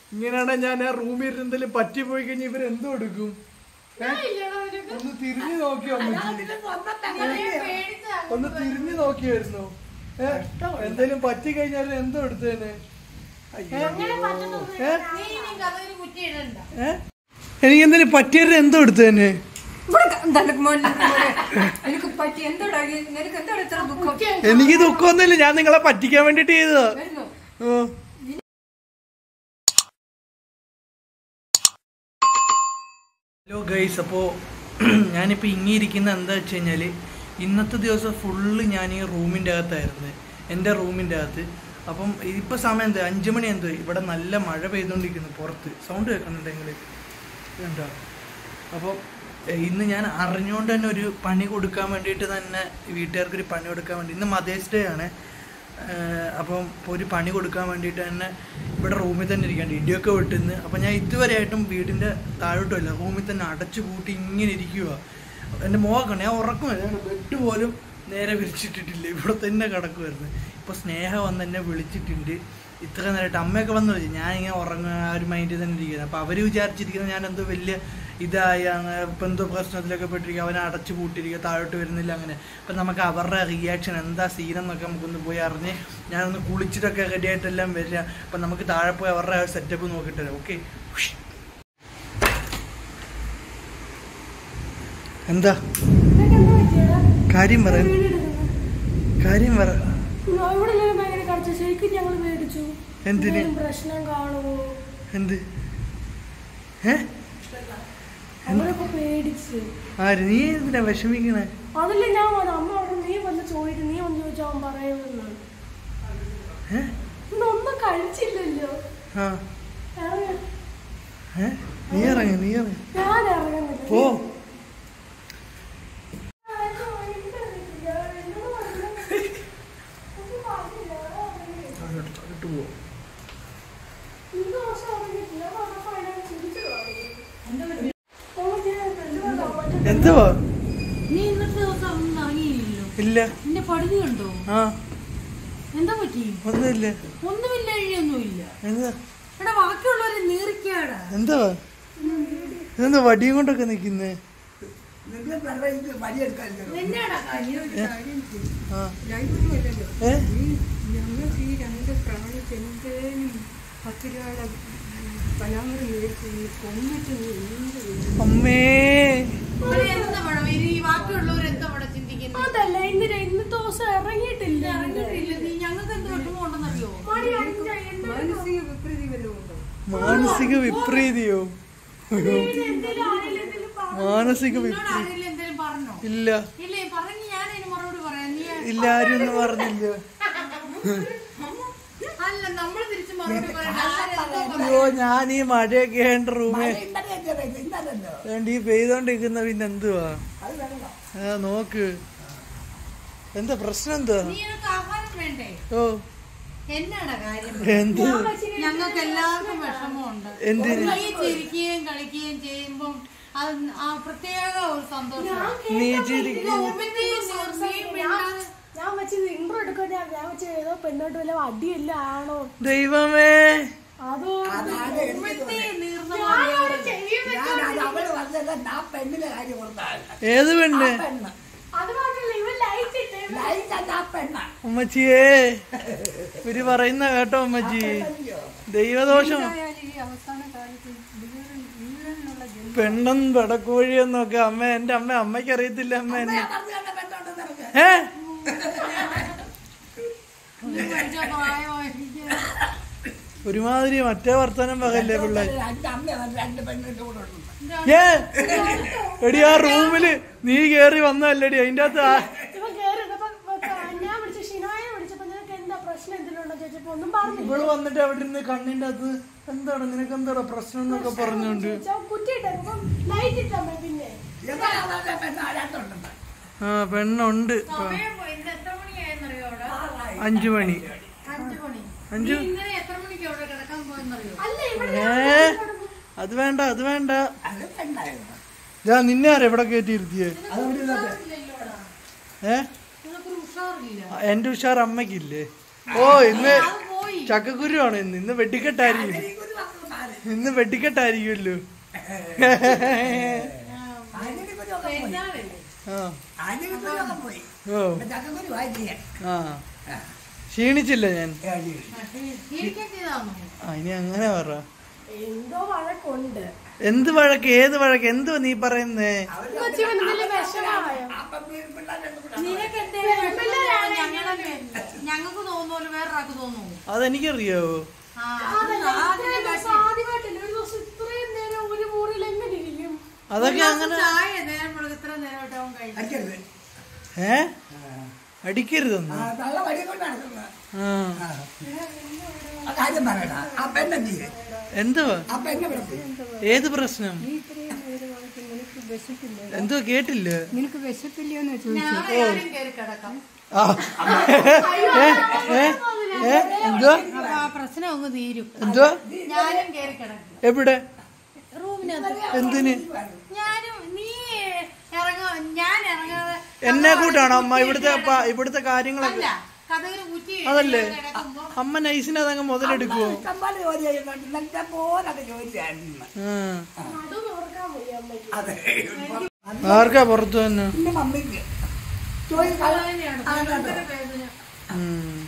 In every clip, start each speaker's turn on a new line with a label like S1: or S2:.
S1: ഇങ്ങനെയാണ് ഞാൻ ആ റൂമിൽ ഇരുന്ന് എന്തെങ്കിലും പറ്റി പോയി കഴിഞ്ഞാൽ ഇവർ എന്തോ എടുക്കും ഏ? ഒന്ന് തിരിഞ്ഞു നോക്കിയോ അമ്മച്ചി ഒന്ന് തിരിഞ്ഞു നോക്കിയായിരുന്നു ഏ എന്തേലും പറ്റി കഴിഞ്ഞാൽ എന്തോ എടുത്തേനെ ഏ? ഏ? എനിക്ക് എന്തെങ്കിലും പറ്റിയത് എന്തോ എടുത്തേനെ
S2: ഇവിടെ ക- നിനക്ക് മോനെ, നിനക്ക് മോനെ, നിനക്ക് പറ്റി എന്തോടാ ഈ- നിനക്ക് എന്തോടാ ഇത്ര ദുഃഖം
S1: എനിക്ക് ദുഃഖമൊന്നുമില്ല ഞാൻ നിങ്ങളെ പറ്റിക്കാൻ വേണ്ടിട്ട് ചെയ്തതാ
S2: വരുന്നു
S1: ഓ. ഹലോ ഗൈസ് അപ്പോൾ ഞാനിപ്പോൾ ഇങ്ങിയിരിക്കുന്ന എന്താ വെച്ച് കഴിഞ്ഞാൽ ഇന്നത്തെ ദിവസം ഫുള്ള് ഞാൻ ഈ റൂമിൻ്റെ അകത്തായിരുന്നു എൻ്റെ റൂമിൻ്റെ അകത്ത് അപ്പം ഇപ്പോൾ സമയം എന്ത് അഞ്ച് മണി എന്ത് ഇവിടെ നല്ല മഴ പെയ്തുകൊണ്ടിരിക്കുന്നു പുറത്ത് സൗണ്ട് കേൾക്കുന്നുണ്ടെങ്കിൽ കണ്ടോ അപ്പോൾ എഹ്, ഇന്ന് ഞാൻ അറിഞ്ഞുകൊണ്ട് തന്നെ ഒരു പണി കൊടുക്കാൻ വേണ്ടിയിട്ട് തന്നെ വീട്ടുകാർക്ക് ഒരു പണി കൊടുക്കാൻ വേണ്ടി ഇന്ന് മദേഴ്സ് ഡേ ആണ് ഏഹ്, അപ്പം ഇപ്പോൾ ഒരു പണി കൊടുക്കാൻ വേണ്ടിയിട്ട് തന്നെ ഇവിടെ റൂമിൽ തന്നെ ഇരിക്കാണ്ട് ഇടിയൊക്കെ വിട്ടുന്ന് അപ്പം ഞാൻ ഇതുവരെയായിട്ടും വീടിൻ്റെ താഴോട്ടുമല്ല റൂമിൽ തന്നെ അടച്ചു പൂട്ടി ഇങ്ങനെ ഇരിക്കുക എൻ്റെ മോഹക്കണം ഞാൻ ഉറക്കമില്ല ബെഡ് പോലും നേരെ വിരിച്ചിട്ടിട്ടില്ല ഇവിടെ തന്നെ കിടക്കുമായിരുന്നു ഇപ്പോൾ സ്നേഹ വന്ന് എന്നെ വിളിച്ചിട്ടുണ്ട് ഇത്ര നേരമായിട്ട് അമ്മയൊക്കെ വന്നു വിളിച്ചു ഞാൻ ഇങ്ങനെ ഉറങ്ങുക ആ ഒരു മൈൻഡിൽ തന്നെ ഇരിക്കുന്നത് അപ്പോൾ അവർ വിചാരിച്ചിരിക്കുന്നത് ഞാൻ എന്തോ വലിയ ഇതായി അങ്ങ് ഇപ്പം എന്തോ പ്രശ്നത്തിലൊക്കെ പെട്ടിരിക്കുക അവനെ അടച്ചു പൂട്ടിയിരിക്കുക താഴോട്ട് വരുന്നില്ല അങ്ങനെ അപ്പം നമുക്ക് അവരുടെ റിയാക്ഷൻ എന്താ സീനെന്നൊക്കെ നമുക്കൊന്ന് പോയി അറിഞ്ഞ് ഞാനൊന്ന് കുളിച്ചിട്ടൊക്കെ റെഡി ആയിട്ടെല്ലാം വരിക അപ്പം നമുക്ക് താഴെ പോയി അവരുടെ സെറ്റപ്പ് നോക്കിയിട്ട് വരാം ഓക്കെ എന്താ കാര്യം പറ കാര്യം പറ
S3: ഇവിടെ ഞാൻ ഭയങ്കര കടച്ച ശരിക്കും ഞങ്ങൾ മേടിച്ചു
S1: എന്തിന്
S3: എന്തെങ്കിലും പ്രശ്നം കാണുമോ
S1: എന്ത് ഏ
S3: അവരൊക്കെ പേടിച്ച്
S1: ആര് നീ എന്തിനാ വിഷമിക്കണേ
S3: അതല്ല ഞാൻ വന്നു അമ്മ അവിടെ നീ വന്ന് ചോദിച്ചു നീ വന്ന് ചോദിച്ചാൽ അവൻ പറയുമെന്ന്
S1: ഏ
S3: ഇന്നൊന്നും കഴിച്ചില്ലല്ലോ
S1: ആ
S3: ഇറങ്ങ്.
S1: ഏ നീ ഇറങ്ങി നീ ഇറങ്ങി
S3: ഞാൻ ഇറങ്ങുന്നില്ല
S1: പോ താഴോട്ട് താഴോട്ട് പോ
S3: ഈ ദിവസം ഉറങ്ങിയിട്ടില്ല. വന്നപ്പോ അതിനെ ചിരിച്ചു തുടങ്ങി. ഓ, ഞാൻ എന്തുകൊണ്ടാ മറ്റേ
S1: എന്തുവാ
S4: നീ ഇന്നത്തെ ദിവസം ഒന്നും ഇറങ്ങിയില്ലല്ലോ
S1: ഇല്ല
S4: നിന്റെ പടുതി കണ്ടോ
S1: ആ
S4: എന്താ പറ്റി
S1: ഒന്നുമില്ല
S4: ഒന്നുമില്ല എഴുതിയൊന്നുമില്ല
S1: എന്താ
S4: എടാ ബാക്കിയുള്ളവരെ നീറിക്കാടാ
S1: എന്തുവാ ഇതെന്താ വടിയും കൊണ്ടൊക്കെ നിക്കുന്നേ
S4: എന്നാടാ കാര്യം ഒരു കാര്യം ചെയ്യ്.
S1: ആ
S2: ഞാനൊന്നുമല്ലല്ലോ
S1: ഏ
S2: ഞങ്ങൾക്ക് ഈ രണ്ട് പ്രാണിക്ക് എന്തേലും പത്ത് രൂപയുടെ പലാമറി മേടിച്ച് കൊന്നിട്ട് നീ എന്ത് ചെയ്യും?
S1: അമ്മേ
S4: ഇവിടെ എന്താ പടം ഈ ബാക്കിയുള്ളവർ എന്താ ഇവിടെ ചിന്തിക്കുന്നത്
S3: അതല്ല ഇന്ന് ര- ഇന്നത്തെ ദിവസം ഇറങ്ങിയിട്ടില്ല
S4: ഇറങ്ങിയിട്ടില്ല നീ ഞങ്ങൾക്ക് എന്ത് വിഷമം ഉണ്ടെന്നറിയോ
S3: മണി അഞ്ച് എന്താ
S2: മാനസിക വിപരീതി വല്ലതും ഉണ്ടോ
S1: മാനസിക വിപരീതിയോ അയ്യോ
S3: എന്തേലും ആരെങ്കിലും എന്തേലും പറ-
S1: മാനസിക
S4: എന്നോട്
S1: വിപരീതി
S4: ആരെങ്കിലും എന്തെങ്കിലും പറഞ്ഞോ
S1: ഇല്ല
S4: ഇല്ലേ പറഞ്ഞു ഞാൻ അതിന് മറുപടി പറയാം നീ
S1: ഇല്ല ആരും ഒന്നും പറഞ്ഞില്ല
S4: അല്ല നമ്മൾ തിരിച്ച് മറുപടി പറയണ്ട ആരെന്തോ പറഞ്ഞു.
S1: അയ്യോ ഞാൻ ഈ മഴയൊക്കെ ആയിട്ട് റൂമേ വേണ്ടി ഈ പെയ്തോണ്ടിരിക്കുന്ന പിന്നെ എന്തുവാ ആ നോക്ക് എന്താ പ്രശ്നം എന്താ
S4: നീ എനിക്ക് ആഹാരം വേണ്ടേ
S1: ഓ
S4: എന്നാടാ കാര്യം
S1: എന്ത്
S4: ഞങ്ങൾക്ക് എല്ലാവർക്കും വിഷമമുണ്ട്
S1: എന്തിന്?
S4: നീ ചിരിക്കുകയും കളിക്കുകയും ചെയ്യുമ്പം അത് ആ പ്രത്യേക ഒരു സന്തോഷം
S1: നീ ചിരിക്കുന്നു
S3: ഞാൻ ഞാൻ വെച്ചത് ഇൻട്രോ എടുക്കാൻ ഞാൻ ഞാൻ വെച്ച ഏതോ പെണ്ണോട്ട് വല്ല അടിയല്ല ആണോ
S1: ദൈവമേ
S3: അതോ
S4: നീർന്ന
S1: ഏത് പെണ്ണ്
S3: അത് മാത്രല്ല ഇവൻ ലൈറ്റ് ഇട്ടേ
S1: ഉമ്മച്ചിയേ ഇവര് പറയുന്ന കേട്ടോ ഉമ്മച്ചി ദൈവദോഷം
S2: ആയാലും ഈ അവസാന കാലത്ത് വീഴൻ വീഴാനുള്ള ജന്മം
S1: പെണ്ണും പെടക്കോഴിയെന്നൊക്കെ അമ്മ എന്റെ അമ്മ അമ്മയ്ക്ക് അറിയത്തില്ല അമ്മ എന്നെ ഏ
S4: പ്രായമായിരിക്കും
S1: ഒരുമാതിരി മറ്റേ വർത്തമാനം പറയല്ലേ പിള്ളേർ ഏ എടി ആ റൂമില് നീ കേറി വന്നല്ലേടി അതിന്റെ അകത്ത് ആ-
S3: ഇവൻ കേറി ഇരുന്നപ്പോ ഞാൻ വിളിച്ച ഷിനോയെ വിളിച്ചപ്പോ നിനക്ക് എന്താ പ്രശ്നം എന്തെങ്കിലും ഉണ്ടോ ചോദിച്ചപ്പോ ഒന്നും പറഞ്ഞില്ല
S1: ഇവള് വന്നിട്ട് അവിടെ ഇരുന്ന് കണ്ണിന്റെ അകത്ത് എന്താണ് നിനക്ക് എന്താടാ പ്രശ്നം എന്നൊക്കെ പറഞ്ഞോണ്ട്
S3: കുറ്റിയിട്ടപ്പോ ലൈറ്റ് ഇട്ടാ പിന്നെ
S1: ആ പെണ്ണുണ്ട്
S4: സമയം പോയി. ഇന്ന് എത്ര മണിയായെന്നറിയോ അവിടെ
S1: അഞ്ചു മണി
S4: അഞ്ചു മണി
S1: അഞ്ചു
S4: നീ ഇന്നലെ എത്ര മണിക്ക് അവിടെ കിടക്കാൻ പോയെന്നറിയോ
S3: അല്ല ഇവിടെ
S1: ഏ അത് വേണ്ട അത് വേണ്ട ഞാൻ നിന്നെ ആരാ എവിടെ കയറ്റി ഇരുത്തിയേ
S4: ഉഷാറില്ലല്ലോടാ
S1: ഏ
S4: നിനക്കൊരു ഉഷാറില്ല
S1: ആ, എന്റെ ഉഷാർ അമ്മയ്ക്കില്ലേ ഓ ഇന്ന്
S4: അത് പോയി
S1: ചക്കക്കുരു ആണ് ഇന്ന് ഇന്ന് വെടിക്കെട്ടായിരിക്കും ഇന്ന് വെട്ടിക്കെട്ടായിരിക്കുമല്ലോ
S4: പെരുന്നാളല്ലേ?
S1: ആ
S5: പോയി
S1: ഓ
S5: ചക്കക്കുരു വായിച്ചില്ല
S1: ആ ക്ഷീണിച്ചില്ല ഞാൻ
S4: ഇരിക്കത്തിയതാണോ?
S1: ആ ഇനി അങ്ങനെ പറ
S3: എന്തോ വഴക്കുണ്ട്
S1: എന്ത് വഴക്ക് ഏത് വഴക്ക് എന്തുവാ നീ പറയുന്നേ
S3: കൊച്ചി വന്നതില് വിഷമായോ
S5: അപ്പം പിള്ളേരെ
S4: നിനക്ക് എന്തെങ്കിലും വിഷമം ഞങ്ങളെ ഞങ്ങൾക്ക് തോന്നുന്നു വേറൊരാൾക്ക് തോന്നുന്നു
S1: അതെനിക്കറിയാവോ
S4: ആ
S3: അതല്ല,
S4: അത്
S3: ഇത്രയും
S4: അതിനെ
S3: ദിവസം ആദ്യമായിട്ടല്ലേ ഒരു ദിവസം ഇത്രയും നേരം ഒരു മുറിയിൽ എങ്ങനെ ഇരിക്കും
S1: അതൊക്കെ
S4: ഒരു
S1: അങ്ങനെ
S4: ഗ്ലാസ് ചായ നേരം വെളുത്ത് ഇത്ര നേരമായിട്ട് അവൻ കഴിക്കും
S5: അടിക്കരുത്
S1: ഏ അടിക്കരുതെന്ന്
S5: ആ, തള്ള വഴി കൊണ്ട് നടക്കുന്നത്
S1: ആ
S5: ആ. ആ കാര്യം പറയണ ആ പെണ്ണെന്ത് ചെയ്യും
S1: എന്തുവാ
S5: ആ പെണ്ണ് ഇവിടെ പോയി
S1: ഏത് പ്രശ്നം
S2: നീ ഇത്രയും നേരമായിട്ട് നിനക്ക് വിശപ്പില്ല
S1: എന്തുവാ കേട്ടില്ല
S2: നിനക്ക് വിശപ്പില്ലയോന്ന് ചോദിച്ചു
S4: ഞങ്ങൾ ആരും കയറി കിടക്കാം
S1: ആ ഏ ഏ ഏ എന്തുവാ
S4: അപ്പൊ ആ പ്രശ്നം അങ്ങ് തീരും
S1: എന്തുവാ
S4: ഞാനും കയറി കിടക്കും
S1: എവിടെ
S4: റൂമിനകത്ത്
S1: എന്തിന്
S4: ഞാനും നീ ഇറങ്ങ ഞാൻ ഇറങ്ങാതെ
S1: എന്നെ കൂട്ടാണോ അമ്മ ഇവിടുത്തെ പ- ഇവിടുത്തെ കാര്യങ്ങളൊക്കെ
S4: അല്ല കഥകിന് കുറ്റി
S1: അതല്ലേ
S4: കിടക്കുമ്പോ
S1: അമ്മ നൈസിനെ അതങ്ങ് മുതലെടുക്കുവോ
S5: ഇഷ്ടംപോലെ ജോലി ചെയ്യുന്നുണ്ട് ഇന്നത്തെ പോലൊക്കെ ജോലിയായിരുന്നു
S1: ആ
S3: അതും ഓർക്കാൻ വയ്യ അമ്മയ്ക്ക്
S5: അതെ
S1: ആർക്കാ പുറത്തു തന്നെ
S5: എന്റെ മമ്മിക്ക് ജോലി കള-
S4: വേദനയാണ്
S5: ആ, കേട്ടോ.
S4: ഭയങ്കര വേദന
S1: ഉം.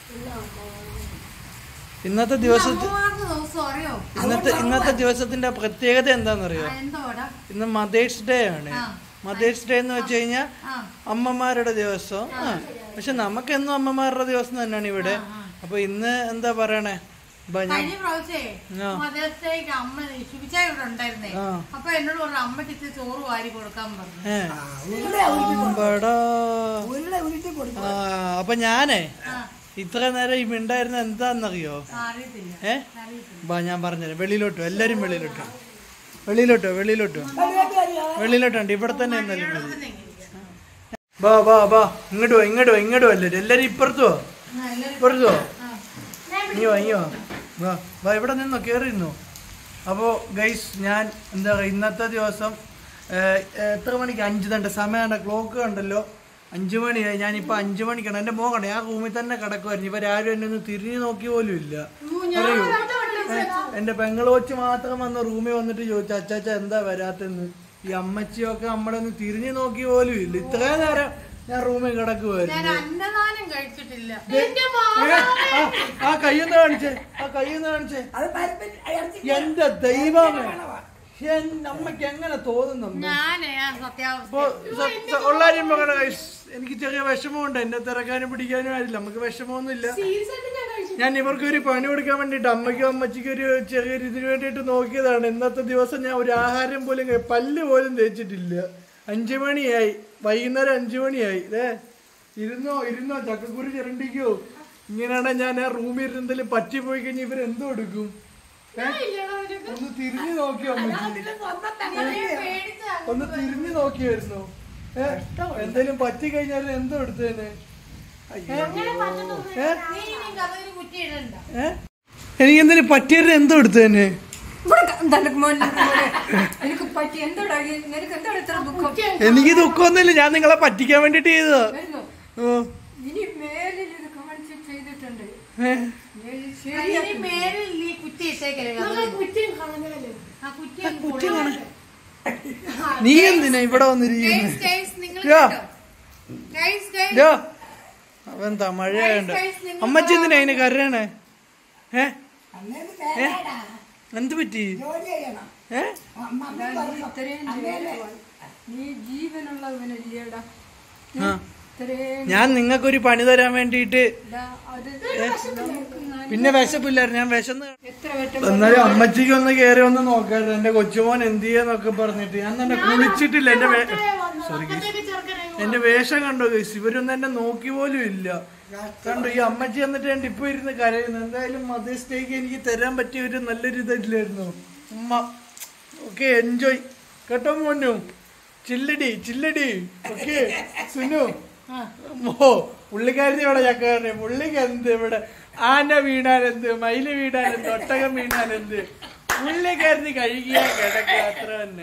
S1: ഇന്നത്തെ ദിവസത്തെ
S4: അമ്മമാർക്ക് ദിവസം അറിയോ
S1: ഇന്നത്തെ ഇന്നത്തെ ദിവസത്തിന്റെ പ്രത്യേകത എന്താണെന്നറിയോ
S4: ആ, എന്തോടാ
S1: ഇന്ന് മദേഴ്സ് ഡേ ആണ്
S4: ആ.
S1: മദേഴ്സ് ഡേ എന്ന് വെച്ച് കഴിഞ്ഞാൽ
S4: ആ
S1: അമ്മമാരുടെ ദിവസം ആ പക്ഷെ നമുക്കെന്നും അമ്മമാരുടെ ദിവസം തന്നെയാണ് ഇവിടെ അപ്പൊ ഇന്ന് എന്താ പറയണേ ബ- ഞാൻ-
S4: കഴിഞ്ഞ പ്രാവശ്യേ
S1: ആ.
S4: മദർസേക്ക് അമ്മ ശുഭിച്ചായ ഇവിടെ ഉണ്ടായിരുന്നേ
S1: ആ.
S4: അപ്പൊ എന്നോട് പറഞ്ഞു അമ്മയ്ക്ക് ഇച്ചിരി ചോറ് വാരി കൊടുക്കാൻ പറഞ്ഞു
S1: ഏ
S5: ആ, ഉരുള ഉരുട്ടി കൊടുക്കും.
S1: അമ്പടാ.
S5: ഉരുള ഉരുട്ടി കൊടുക്കും
S1: ആ അപ്പൊ ഞാനേ
S4: ആ
S1: ഇത്ര നേരം ഈ മിണ്ടായിരുന്ന എന്താന്നറിയോ
S4: ആ, അറിയത്തില്ല
S1: ഏ ബാ ഞാൻ പറഞ്ഞുതരാം വെളിയിലോട്ടോ എല്ലാരും വെളിയിലോട്ടോ വെളിയിലോട്ടോ വെളിയിലോട്ടോ വെളിയിലോട്ടുണ്ട് ഇവിടെ തന്നെ എന്നാലും മതി ബാ ബാ ബാ ഇങ്ങോട്ട് വാ ഇങ്ങോട്ട് വാ ഇങ്ങോട്ട് വാ എല്ലാരും എല്ലാരും ഇപ്പുറത്ത് വാ ഇപ്പുറത്ത് വാ ഇനി വാ ഇനി വാ വാ വാ ഇവിടെ നിന്നോ കയറിയിരുന്നോ അപ്പോൾ ഗൈസ് ഞാൻ എന്താ പറയുക ഇന്നത്തെ ദിവസം ഏഹ്, എത്ര മണിക്ക് അഞ്ച് തണ്ട് സമയം ക്ലോക്ക് കണ്ടല്ലോ അഞ്ച് മണിയായി ഞാനിപ്പോൾ അഞ്ച് മണിക്കാണ് എൻ്റെ മോൻ കണ്ടു ഞാൻ റൂമിൽ തന്നെ കിടക്കുമായിരുന്നു ഇവർ ആരും എന്നെ ഒന്ന് തിരിഞ്ഞു നോക്കി പോലും ഇല്ല അറിയോ എൻ്റെ പെങ്ങള് കൊച്ച് മാത്രം വന്ന് റൂമിൽ വന്നിട്ട് ചോദിച്ചു അച്ചാച്ച എന്താ വരാത്തെന്ന് ഈ അമ്മച്ചിയൊക്കെ നമ്മളെ ഒന്ന് തിരിഞ്ഞു നോക്കി പോലും ഇല്ല ഇത്രയും നേരം ഞാൻ റൂമിൽ
S4: ഞാൻ
S1: കിടക്കുമായിരുന്നു
S4: അന്നദാനം കഴിച്ചിട്ടില്ല
S1: ഏ, ആ, ആ കയ്യൊന്ന് കാണിച്ചേ ആ കയ്യൊന്ന് കാണിച്ചേ
S5: അത് പരിപ്പിൽ ഇറച്ചി
S1: എന്റെ ദൈവമേ എന്റെ അമ്മയ്ക്ക് എങ്ങനെ തോന്നുന്നു
S4: ഞാനേ ആ സത്യാവസ്ഥ
S1: അപ്പൊ സ- സ- ഉള്ളാരും പറയണ guys, എനിക്ക് ചെറിയ വിഷമമുണ്ട് എന്നെ തിരക്കാനും പിടിക്കാനും ആയില്ല നമുക്ക് വിഷമമൊന്നുമില്ല
S3: സീരിയസ് ആയിട്ട് ഞാൻ കഴിച്ചു
S1: ഞാൻ ഇവർക്ക് ഒരു പണി കൊടുക്കാൻ വേണ്ടിട്ട് അമ്മയ്ക്കും അമ്മച്ചിക്കും ഒരു ചെറിയൊരു ഇതിന് വേണ്ടിയിട്ട് നോക്കിയതാണ് ഇന്നത്തെ ദിവസം ഞാൻ ഒരു ആഹാരം പോലും കഴി- പല്ല് പോലും തേച്ചിട്ടില്ല അഞ്ചു മണിയായി വൈകുന്നേരം അഞ്ചു മണിയായി ഏ ഇരുന്നോ ഇരുന്നോ ചക്കക്കുരു ചിരണ്ടിക്കോ ഇങ്ങനെയാണ് ഞാൻ ആ റൂമിൽ ഇരുന്നെന്തെങ്കിലും പറ്റിപ്പോയി കഴിഞ്ഞാൽ ഇവരെന്തോ എടുക്കും ഏ? ഒന്ന് തിരിഞ്ഞു നോക്കിയോ അമ്മച്ചി ഒന്ന് തിരിഞ്ഞു നോക്കിയായിരുന്നു ഏ എന്തേലും പറ്റി കഴിഞ്ഞാൽ എന്തോ എടുത്തേനെ ഏ?
S4: നീ ഇനി കഥകിന് കുറ്റി ഇടണ്ട
S1: ഏ? എനിക്ക് എന്തെങ്കിലും പറ്റിയത് എന്തോ എടുത്തേനെ
S2: ഇവിടെ എന്താണ് മോനെ എനിക്ക് പറ്റി എന്തോടാ ഈ- നിനക്ക് എന്താണ് ഇത്ര ദുഃഖം
S1: എനിക്ക് ദുഃഖമൊന്നുമില്ല ഞാൻ നിങ്ങളെ പറ്റിക്കാൻ വേണ്ടിട്ട് ചെയ്തതാ
S2: വരുന്നു
S1: ഓ.
S2: ഇനി മേലിൽ ഇത് കാണിച്ച് ചെയ്തിട്ടുണ്ട്
S1: ഏ?
S2: മേലിൽ
S4: ഇനി
S2: ശരിയാക്കി
S4: മേലിൽ നീ കുറ്റി ഇട്ടേക്കല്ലേ
S3: നമ്മൾ
S4: കഥകിന്.
S3: കുറ്റിയും കളഞ്ഞാലേ
S4: ആ കുറ്റി അങ്ങ് പൊളിക്കണം.
S1: നീ എന്തിനാ ഇവിടെ വന്നിരിക്കുന്നത്
S4: Guys, guys, നിങ്ങൾ
S1: യാ.
S4: കേട്ടോ? Guys, guys,
S1: യോ അവൻ തമഴയുണ്ട് അമ്മച്ചി എന്തിനാ അതിന് കരയണേ ഏ
S5: അന്നേരം വേണ്ടാടാ.
S1: എന്ത് പറ്റി
S5: ജോലി ചെയ്യണം
S1: ഏ
S5: മമ്മി പറഞ്ഞു
S2: ഇത്രയും ചെയ്തപ്പോൾ നീ ജീവനുള്ളവനല്ലേടാ
S1: ആ
S2: ഇത്രയും
S1: ഞാൻ നിങ്ങൾക്കൊരു പണി തരാൻ വേണ്ടിയിട്ട്
S2: ഇതാ, അത് നമുക്ക് നല്ല-
S1: പിന്നെ വിശപ്പില്ലായിരുന്നു ഞാൻ വിശന്ന്
S2: എത്ര വട്ടം
S1: എന്നാലും അമ്മച്ചിക്ക് ഒന്ന് കയറി ഒന്ന് നോക്കായിരുന്നു എന്റെ കൊച്ചുമോൻ എന്ത് ചെയ്യാന്നൊക്കെ പറഞ്ഞിട്ട് ഞാൻ തന്നെ കുളിച്ചിട്ടില്ല എന്റെ വേ- സോറി
S3: അപ്പത്തേക്ക് ചെറുക്കനെ
S1: എന്റെ വേഷം കണ്ടോ ഗൈസ് ഇവരൊന്നും എന്നെ നോക്കി പോലും ഇല്ല കണ്ടു ഈ അമ്മച്ചി എന്നിട്ട് ഞാൻ ഇപ്പൊ ഇരുന്ന് കരയുന്നു എന്തായാലും മദേഴ്സ് ഡേക്ക് എനിക്ക് തരാൻ പറ്റിയ ഒരു നല്ലൊരു ഇതല്ലായിരുന്നു ഉമ്മ ഓക്കെ എൻജോയ് കേട്ടോ മോനു ചില്ലടി ചില്ലടി ഓക്കെ സുനു ഓ പുള്ളിക്കാരത്തി ഇവിടെ ചക്കാരനെ പുള്ളിക്ക് എന്ത് ഇവിടെ ആന വീണാലെന്ത് മയില് വീണാലെന്ത് ഒട്ടകം വീണാലെന്ത് പുള്ളിക്കാരത്തി കഴുകിയാ കിടക്കുക അത്ര തന്നെ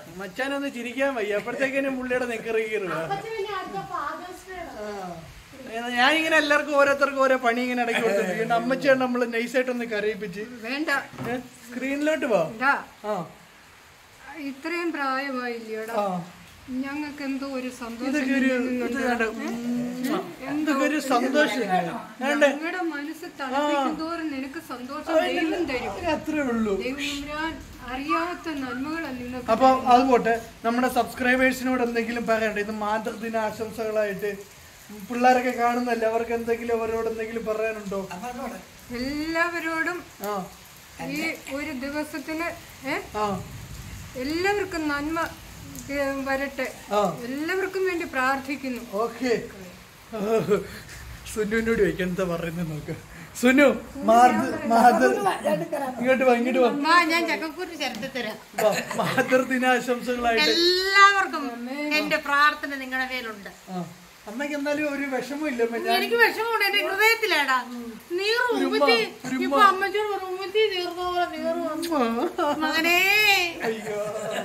S1: മച്ചാനൊന്ന് ചിരിക്കാൻ വയ്യ അപ്പോഴത്തേക്കിനും പുള്ളിയുടെ നിക്കറി കീറുക
S3: അപ്പത്തെ പിന്നെ അടുത്ത ഫാദേഴ്സ് ഡേ
S1: ആ. ഞാനിങ്ങനെ എല്ലാവർക്കും ഓരോരുത്തർക്കും ഓരോ പണി ഇങ്ങനെ ഇടയ്ക്ക് കൊടുത്തിട്ടുണ്ട് അമ്മച്ചിയാണ് നമ്മൾ നൈസായിട്ടൊന്ന് കരയിപ്പിച്ച്
S2: വേണ്ട
S1: ഏ, സ്ക്രീനിലോട്ട് പോ
S2: എന്താ
S1: ആ
S2: ഇത്രയും പ്രായമായില്ലയോടാ
S1: ആ
S2: ഞങ്ങൾക്ക് എന്തോ ഒരു സന്തോഷം
S1: ഇതൊക്കെ ഒരു ഇത്
S2: തോന്നുന്നുണ്ട്.
S1: വേണ്ട ഉം. ഇതൊക്കെ ഒരു സന്തോഷം വേണ്ടേ
S2: ഞങ്ങളുടെ മനസ്സ് തണുപ്പിക്കും തോറും നിനക്ക് സന്തോഷം ദൈവം തരും
S1: അത്രേ ഉള്ളൂ
S2: ദൈവം അറിയാത്ത നന്മകളല്ല നിങ്ങൾക്ക്
S1: അപ്പൊ അത് പോട്ടെ നമ്മുടെ സബ്സ്ക്രൈബേഴ്സിനോട് എന്തെങ്കിലും പറയണ്ടേ ഇത് മാതൃദിന ആശംസകളായിട്ട് പിള്ളേരൊക്കെ കാണുന്നല്ലേ അവർക്ക് എന്തെങ്കിലും അവരോട് എന്തെങ്കിലും പറയാനുണ്ടോ
S2: എല്ലാവരോടും
S1: ആ
S2: ഈ ഒരു ദിവസത്തിന് ഏ
S1: ആ
S2: എല്ലാവർക്കും നന്മ ഏ, വരട്ടെ
S1: ആ
S2: എല്ലാവർക്കും വേണ്ടി പ്രാർത്ഥിക്കുന്നു
S1: ഓക്കെ സുനുവിനോട് ചോദിക്കാം എന്താ പറയുന്നത് നോക്ക് സുനു മാതൃ മാതൃ ഇങ്ങോട്ട് വാ ഇങ്ങോട്ട് വാ
S4: അമ്മ ഞാൻ ചക്കക്കുരു ചേർത്ത് തരാം
S1: വാ, മാതൃദിനാശംസകളായിട്ട്
S4: എല്ലാവർക്കും എന്റെ പ്രാർത്ഥന നിങ്ങളുടെ മേലുണ്ട്
S1: ആ അമ്മയ്ക്ക് എന്നാലും ഒരു വിഷമം ഇല്ല അമ്മ. ഞാൻ
S4: എനിക്ക് വിഷമമുണ്ട് എന്റെ ഹൃദയത്തിലാടാ നീർ ഉമ്മത്തി ഇപ്പൊ അമ്മച്ചോട് പറഞ്ഞു ഉമ്മത്തി നീർന്ന പോലെ നീർ വന്നു മകനേ
S1: അയ്യോ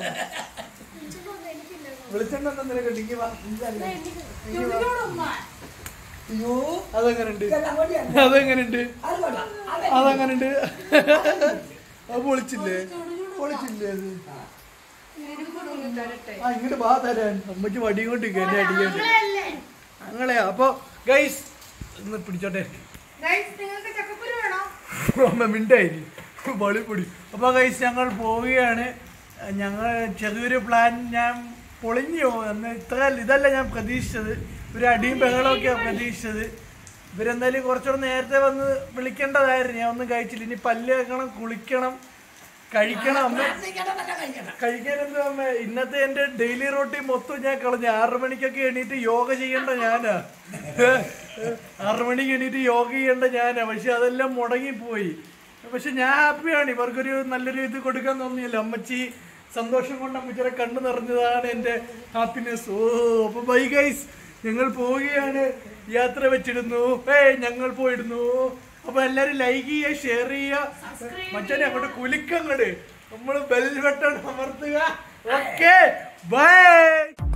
S1: വെളിച്ചെണ്ണ നിനക്ക് ഡിങ്കി വാ
S4: ചുണ്ടിനോടുമ്മ.
S5: അയ്യോ
S1: അതെങ്ങനുണ്ട്
S5: ഇതെല്ലാം കൂടിയാണ്.
S1: അതെങ്ങനുണ്ട്
S5: അത് കൊള്ളാം. അത്
S1: അതെങ്ങനുണ്ട് അത് പൊളിച്ചില്ലേ പൊളിച്ചില്ലേ അത്
S2: ഒന്ന് തരട്ടെ
S1: ആ ഇങ്ങോട്ട് വാ തരാൻ അമ്മയ്ക്ക് വടി കൊണ്ട് എന്നെ അടിക്കാൻ ഞങ്ങളെ അപ്പൊ ഗൈസ് ഒന്ന് പിടിച്ചോട്ടെ
S4: Guys, നിങ്ങൾക്ക് ചക്കക്കുരു വേണോ
S1: അമ്മ മിണ്ടായി പൊളിപ്പൊടി അപ്പൊ ഗൈസ് ഞങ്ങൾ പോവുകയാണ് ഞങ്ങൾ ചെറിയൊരു പ്ലാൻ ഞാൻ പൊളിഞ്ഞു പോകും എന്ന് ഇത്ര ഇതല്ല ഞാൻ പ്രതീക്ഷിച്ചത് ഒരു അടിയും ബഹളമൊക്കെയാണ് പ്രതീക്ഷിച്ചത് ഇവരെന്തായാലും കുറച്ചുകൂടെ നേരത്തെ വന്ന് വിളിക്കേണ്ടതായിരുന്നു ഞാൻ ഒന്നും കഴിച്ചില്ല ഇനി പല്ല് വെക്കണം കുളിക്കണം കഴിക്കണം അമ്മ
S5: പ്രാർത്ഥിക്കണം, തന്നെ കഴിക്കണം.
S1: കഴിക്കാൻ എന്താ അമ്മ ഇന്നത്തെ എന്റെ ഡെയിലി റൊട്ടീൻ മൊത്തം ഞാൻ കളഞ്ഞു ആറു മണിക്കൊക്കെ എണീറ്റ് യോഗ ചെയ്യേണ്ട ഞാനാ ആറു മണിക്ക് എണീറ്റ് യോഗ ചെയ്യേണ്ട ഞാനാ പക്ഷെ അതെല്ലാം മുടങ്ങിപ്പോയി പക്ഷെ ഞാൻ ഹാപ്പിയാണ് ഇവർക്കൊരു നല്ലൊരു ഇത് കൊടുക്കാൻ തോന്നിയല്ലോ അമ്മച്ചി സന്തോഷം കൊണ്ട് അമ്മച്ചിയുടെ കണ്ണു നിറഞ്ഞതാണ് എന്റെ ഹാപ്പിനെസ് ഓ അപ്പൊ ബൈ ഗൈസ് ഞങ്ങൾ പോവുകയാണ് യാത്ര വെച്ചിടുന്നു ഏയ് ഞങ്ങൾ പോയിടുന്നു അപ്പൊ എല്ലാരും ലൈക്ക് ചെയ്യുക ഷെയർ ചെയ്യുക മറ്റേ അങ്ങോട്ട് കുലിക്കങ്ങട് നമ്മള് ബെൽ ബട്ടൺ അമർത്തുക ഓക്കെ ബൈ